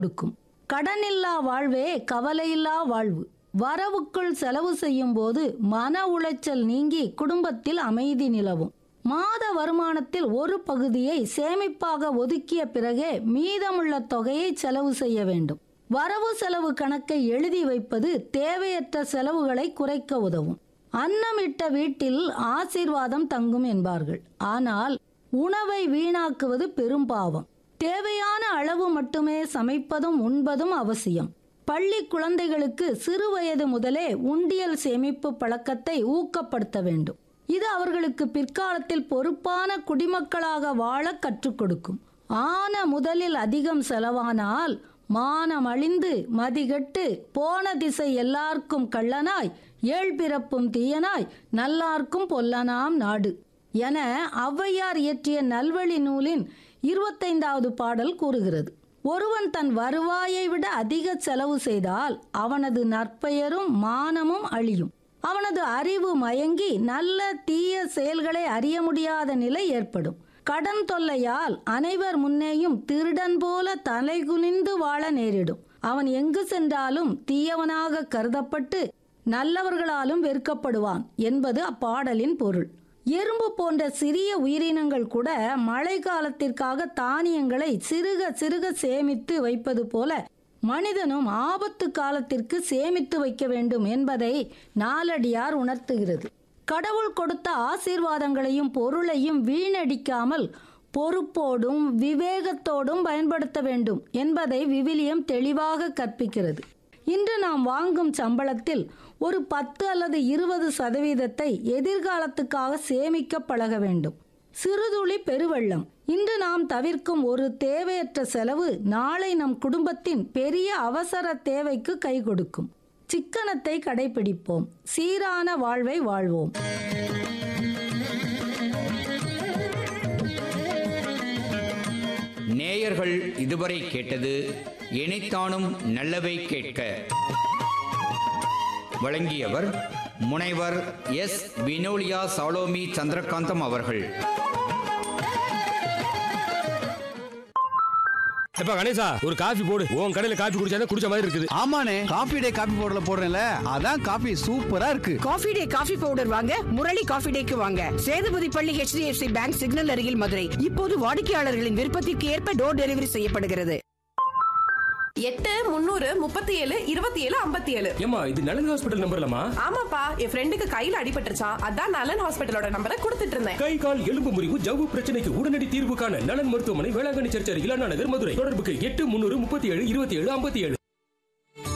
கொடுக்கும் கடனில்லா வாழ்வே கவலையில்லா வாழ்வு வரவுக்குள் செலவு செய்யும் போது மன உளைச்சல் நீங்கி குடும்பத்தில் அமைதி நிலவும் மாத வருமானத்தில் ஒரு பகுதியை சேமிப்பாக ஒதுக்கிய பிறகே மீதமுள்ள தொகையை செலவு செய்ய வேண்டும் வரவு செலவு கணக்கை எழுதி வைப்பது தேவையற்ற செலவுகளை குறைக்க உதவும் அன்னமிட்ட வீட்டில் ஆசீர்வாதம் தங்கும் என்பார்கள் ஆனால் உணவை வீணாக்குவது பெரும் பாவம் தேவையான அளவு மட்டுமே சமைப்பதும் உண்பதும் அவசியம் பள்ளி குழந்தைகளுக்கு சிறு வயது முதலே உண்டியல் சேமிப்பு பழக்கத்தை ஊக்கப்படுத்த வேண்டும் இது அவர்களுக்கு பிற்காலத்தில் பொறுப்பான குடிமக்களாக வாழ கற்றுக் கொடுக்கும் ஆன முதலில் அதிகம் செலவானால் மானம் அழிந்து மதிகெட்டு போன திசை எல்லாருக்கும் கள்ளனாய் ஏழ் பிறப்பும் தீயனாய் நல்லார்க்கும் பொல்லனாம் நாடு என ஔவையார் இயற்றிய நல்வழி நூலின் இருபத்தைந்தாவது பாடல் கூறுகிறது ஒருவன் தன் வருவாயை விட அதிக செலவு செய்தால் அவனது நற்பெயரும் மானமும் அழியும் அவனது அறிவு மயங்கி நல்ல தீய செயல்களை அறிய முடியாத நிலை ஏற்படும் கடன் தொல்லையால் அனைவர் முன்னேயும் திருடன் போல தலைகுனிந்து வாழ நேரிடும் அவன் எங்கு சென்றாலும் தீயவனாக கருதப்பட்டு நல்லவர்களாலும் வெறுக்கப்படுவான் என்பது அப்பாடலின் பொருள் எறும்பு போன்ற சிறிய உயிரினங்கள் கூட மழை காலத்திற்காக தானியங்களை சிறுக சிறுக சேமித்து வைப்பது போல மனிதனும் ஆபத்து காலத்திற்கு சேமித்து வைக்க வேண்டும் என்பதை நாலடியார் உணர்த்துகிறது கடவுள் கொடுத்த ஆசீர்வாதங்களையும் பொருளையும் வீணடிக்காமல் பொறுப்போடும் விவேகத்தோடும் பயன்படுத்த வேண்டும் என்பதை விவிலியம் தெளிவாக கற்பிக்கிறது இன்று நாம் வாங்கும் சம்பளத்தில் ஒரு பத்து அல்லது இருபது சதவீதத்தை எதிர்காலத்துக்காக சேமிக்க பழக வேண்டும் சிறுதுளி பெருவெள்ளம் இன்று நாம் தவிர்க்கும் ஒரு தேவையற்ற செலவு நாளை நம் குடும்பத்தின் பெரிய அவசர தேவைக்கு கை கொடுக்கும் சிக்கனத்தை கடைபிடிப்போம் சீரான வாழ்வை வாழ்வோம் நேயர்கள் இதுவரை கேட்டது இணைத்தானும் நல்லவை கேட்க வழங்கியவர் முனைவர் எஸ் வினோலியா சாலோமி சந்திரகாந்தம் அவர்கள் எப்ப கணேசா ஒரு காஃபி போடு உன் கடையில காஃபி குடிச்சா குடிச்ச மாதிரி இருக்குது ஆமாண்ணே காபி டே காபி பவுடர்ல போடுறேன்ல அதான் காபி சூப்பரா இருக்கு காஃபி டே காஃபி பவுடர் வாங்க முரளி காஃபி டேக்கு வாங்க சேதுபதி பள்ளி HDFC பேங்க் சிக்னல் அருகில் மதுரை இப்போது வாடிக்கையாளர்களின் விருப்பத்திற்கு ஏற்ப டோர் டெலிவரி செய்யப்படுகிறது எட்டு முந்நூறு முப்பத்தி ஏழு இருபத்தி ஏழு ஐம்பத்தி ஏழு ஏமா இது நலன் ஹாஸ்பிட்டல் நம்பர்லமா ஆமாப்பா என் ஃப்ரெண்டுக்கு கையில அடிபட்டுருச்சான் அதான் நலன் ஹாஸ்பிட்டலோட நம்பரை கொடுத்துட்டு இருந்தேன் கை கால் எலும்பு முறிவு ஜவ்வு பிரச்சனைக்கு உடனடி தீர்வு காண நலன் மருத்துவமனை வேளாங்கண்ணி சர்ச்சர் இளநா நகர் மதுரை தொடர்புக்கு எட்டு முன்னூறு முப்பத்தி ஏழு இருபத்தி ஏழு ஐம்பத்தி ஏழு